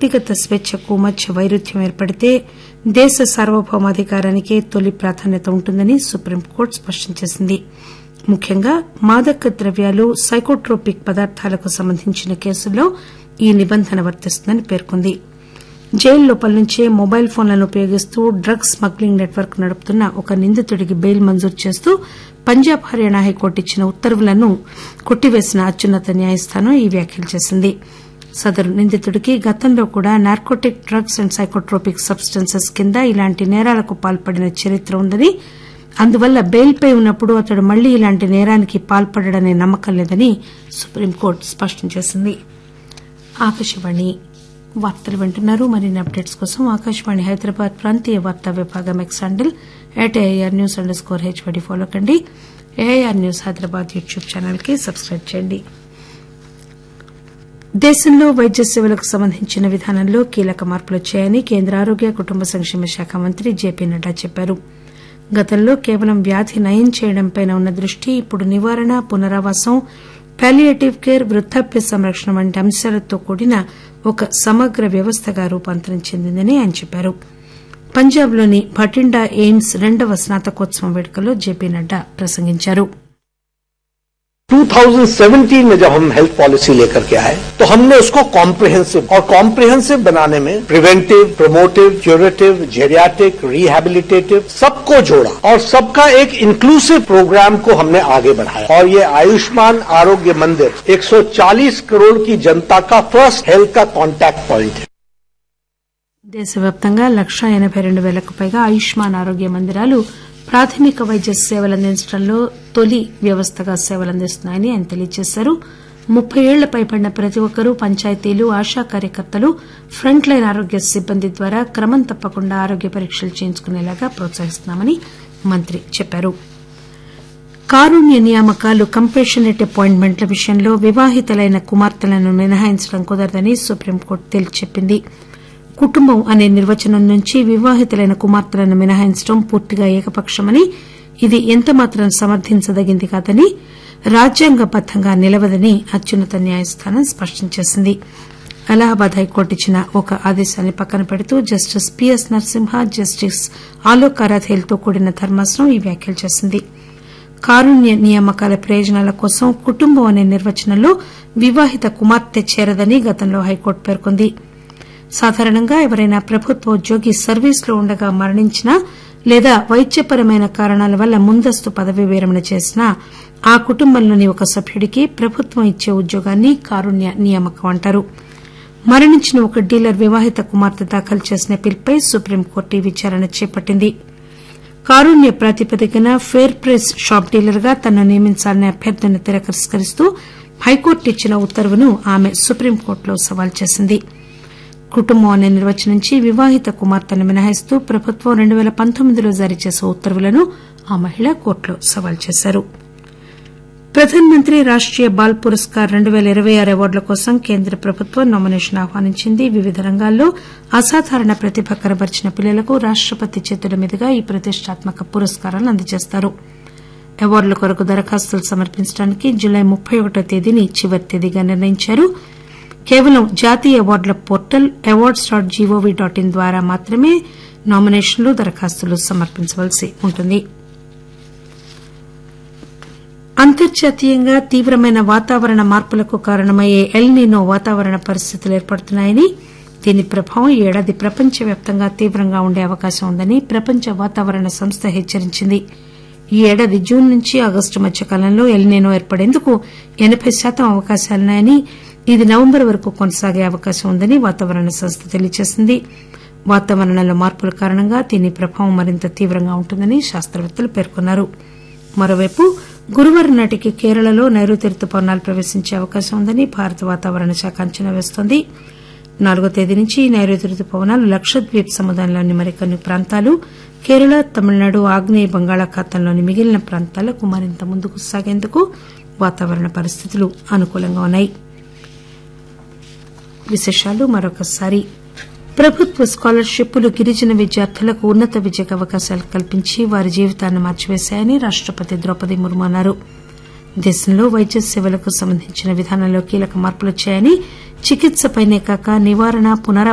వ్యక్తిగత స్వేచ్చకు మధ్య వైరుధ్యం ఏర్పడితే దేశ సార్వభౌమాధికారానికే తొలి ప్రాధాన్యత ఉంటుందని సుప్రీంకోర్టు స్పష్టం చేసింది ముఖ్యంగా మాదక ద్రవ్యాలు సైకోట్రోపిక్ పదార్థాలకు సంబంధించిన కేసుల్లో ఈ నిబంధన వర్తిస్తుందని పేర్కొంది జైలు లోపల నుంచే మొబైల్ ఫోన్లను ఉపయోగిస్తూ డ్రగ్స్ స్మగ్లింగ్ నెట్వర్క్ నడుపుతున్న ఒక నిందితుడికి బెయిల్ మంజూరు చేస్తూ పంజాబ్ హర్యానా హైకోర్టు ఇచ్చిన ఉత్తర్వులను కొట్టివేసిన అత్యున్నత న్యాయస్థానం ఈ వ్యాఖ్యలు చేసింది సదరు నిందితుడికి గతంలో కూడా narcotic drugs and psychotropic substances కింద ఇలాంటి నేరాలకు పాల్పడిన చరిత్ర ఉందని అందువల్ల బెయిల్పై ఉన్నప్పుడు అతడు మళ్లీ ఇలాంటి నేరానికి పాల్పడడనే నమ్మకం లేదని సుప్రీంకోర్టు స్పష్టం చేసింది ఆకాశవాణి వార్తలు వింటున్నారు మరిన్ని అప్డేట్స్ కోసం ఆకాశవాణి హైదరాబాద్ ప్రాంతీయ వార్తా విభాగం X handle at AIR news underscore HYD follow కండి AIR news Hyderabad YouTube channel కి సబ్స్క్రైబ్ చేయండి దేశంలో వైద్య సేవలకు సంబంధించిన విధానంలో కీలక మార్పులు వచ్చాయని కేంద్ర ఆరోగ్య కుటుంబ సంక్షేమ శాఖ మంత్రి జేపీ నడ్డా చెప్పారు గతంలో కేవలం వ్యాధి నయం చేయడంపై ఉన్న దృష్టి ఇప్పుడు నివారణ పునరావాసం పాలియేటివ్ కేర్ వృద్దాప్య సంరక్షణ వంటి అంశాలతో కూడిన ఒక సమగ్ర వ్యవస్థగా రూపాంతరం చెందిందని ఆయన చెప్పారు పంజాబ్లోని భటిండా ఎయిమ్స్ రెండవ స్నాతకోత్సవం వేడుకల్లో జేపీ నడ్డా ప్రసంగించారు 2017 में जब हम हेल्थ पॉलिसी लेकर के आए तो हमने उसको कॉम्प्रिहेंसिव और कॉम्प्रिहेंसिव बनाने में preventive promotive curative geriatric rehabilitative सबको जोड़ा और सबका एक इंक्लूसिव प्रोग्राम को हमने आगे बढ़ाया और ये आयुष्मान आरोग्य मंदिर 140 करोड़ की जनता का फर्स्ट हेल्थ का कॉन्टैक्ट पॉइंट है దేశవ్యాప్తంగా లక్షా ఎనబై రెండు పేలకు పైగా ఆయుష్మాన్ ఆరోగ్య మందిరాలు ప్రాథమిక వైద్య సేవలు అందించడంలో తొలి వ్యవస్థగా సేవలందిస్తున్నాయని ఆయన తెలియజేశారు ముప్పై ఏళ్ల పైబడిన ప్రతి ఒక్కరూ పంచాయతీలు ఆశా కార్యకర్తలు ఫ్రంట్ లైన్ ఆరోగ్య సిబ్బంది ద్వారా క్రమం తప్పకుండా ఆరోగ్య పరీక్షలు చేయించుకునేలాగా ప్రోత్సహిస్తున్నామని మంత్రి చెప్పారు కారుణ్య నియామకాలు కంపేషనేట్ అపాయింట్మెంట్ల విషయంలో వివాహితులైన కుమార్తెలను మినహాయించడం కుదరదని సుప్రీంకోర్టు తేల్చి చెప్పింది కుటుంబం అనే నిర్వచనం నుంచి వివాహితులైన కుమార్తెలను మినహాయించడం పూర్తిగా ఏకపక్షమని ఇది ఎంతమాత్రం సమర్థించదగింది కాదని రాజ్యాంగబద్దంగా నిలవదని అత్యున్నత న్యాయస్థానం స్పష్టం చేసింది అలహాబాద్ హైకోర్టు ఇచ్చిన ఒక ఆదేశాన్ని పక్కన పెడుతూ justice P S Narasimha justice Alok ఆరాధేలతో కూడిన ధర్మాసనం ఈ వ్యాఖ్యలు చేసింది కారుణ్య నియామకాల ప్రయోజనాల కోసం కుటుంబం అనే నిర్వచనంలో వివాహిత కుమార్తె చేరదని గతంలో హైకోర్టు పేర్కొంది సాధారణంగా ఎవరైనా ప్రభుత్వ ఉద్యోగి సర్వీసులో ఉండగా మరణించినా లేదా వైద్యపరమైన కారణాల వల్ల ముందస్తు పదవీ విరమణ చేసినా ఆ కుటుంబంలోని ఒక సభ్యుడికి ప్రభుత్వం ఇచ్చే ఉద్యోగాన్ని కారుణ్య నియామకం అంటారు మరణించిన ఒక డీలర్ వివాహిత కుమార్తె దాఖలు చేసిన పిల్పై సుప్రీంకోర్టు ఈ విచారణ చేపట్టింది కారుణ్య ప్రాతిపదికన ఫేర్ ప్రైస్ షాప్ డీలర్ గా తనను నియమించాలనే అభ్యర్థనను తిరస్కరిస్తూ హైకోర్టు ఇచ్చిన ఉత్తర్వును ఆమె సుప్రీంకోర్టులో సవాల్ చేసింది కుటుంబం అనే నిర్వచనం నుంచి వివాహిత కుమార్తెను మినహాయిస్తూ ప్రభుత్వం రెండు పేల పంతొమ్మిదిలో జారీ చేసే ఉత్తర్వులను ఆ మహిళ కోర్టులో సవాల్ చేశారు ప్రధాన మంత్రి రాష్టీయ బాల్ పురస్కార్ రెండు పేల ఇరవై ఆరు అవార్డుల కోసం కేంద్ర ప్రభుత్వం నామినేషన్ ఆహ్వానించింది వివిధ రంగాల్లో అసాధారణ ప్రతిభ కనబరిచిన పిల్లలకు రాష్టపతి చేతుల మీదుగా ఈ ప్రతిష్టాత్మక పురస్కారాలను అందజేస్తారు అవార్డుల కొరకు దరఖాస్తులు సమర్పించడానికి జులై ముప్పై ఒకటో తేదీని చివరి తేదీగా నిర్ణయించారు కేవలం జాతీయ అవార్డుల portal awards dot gov dot in ద్వారా మాత్రమే నామినేషన్లు దరఖాస్తులు సమర్పించవలసి ఉంటుంది అంతర్జాతీయంగా తీవ్రమైన వాతావరణ మార్పులకు కారణమయ్యే ఎల్ నినో వాతావరణ పరిస్థితులు ఏర్పడుతున్నాయని దీని ప్రభావం ఈ ఏడాది ప్రపంచవ్యాప్తంగా తీవ్రంగా ఉండే అవకాశం ఉందని ప్రపంచ వాతావరణ సంస్థ హెచ్చరించింది ఈ ఏడాది జూన్ నుంచి ఆగస్టు మధ్య కాలంలో ఎల్ నినో ఏర్పడేందుకు ఎనబై శాతం అవకాశాలున్నాయని ఇది నవంబర్ వరకు కొనసాగే అవకాశం ఉందని వాతావరణ సంస్థ తెలియజేసింది వాతావరణంలో మార్పుల కారణంగా దీని ప్రభావం మరింత తీవ్రంగా ఉంటుందని శాస్తవేత్తలు పేర్కొన్నారు మరోవైపు గురువారం నాటికి కేరళలో నైరుతి రుతుపవనాలు ప్రవేశించే అవకాశం ఉందని భారత వాతావరణ శాఖ అంచనా వేస్తోంది నాలుగో తేదీ నుంచి నైరుతి రుతుపవనాలు లక్షద్వీప్ సముదాయంలోని మరికొన్ని ప్రాంతాలు కేరళ తమిళనాడు ఆగ్నేయ బంగాళాఖాతంలోని మిగిలిన ప్రాంతాలకు మరింత ముందుకు సాగేందుకు వాతావరణ పరిస్థితులు అనుకూలంగా ఉన్నాయి విశేషాలు మరొకసారి ప్రభుత్వ స్కాలర్షిప్లు గిరిజన విద్యార్థులకు ఉన్నత విద్యకు అవకాశాలు కల్పించి వారి జీవితాన్ని మార్చివేశాయని రాష్టపతి ద్రౌపది ముర్ము అన్నారు దేశంలో వైద్య సేవలకు సంబంధించిన విధానంలో కీలక మార్పులు వచ్చాయని చికిత్సపైనే కాక నివారణ పునరా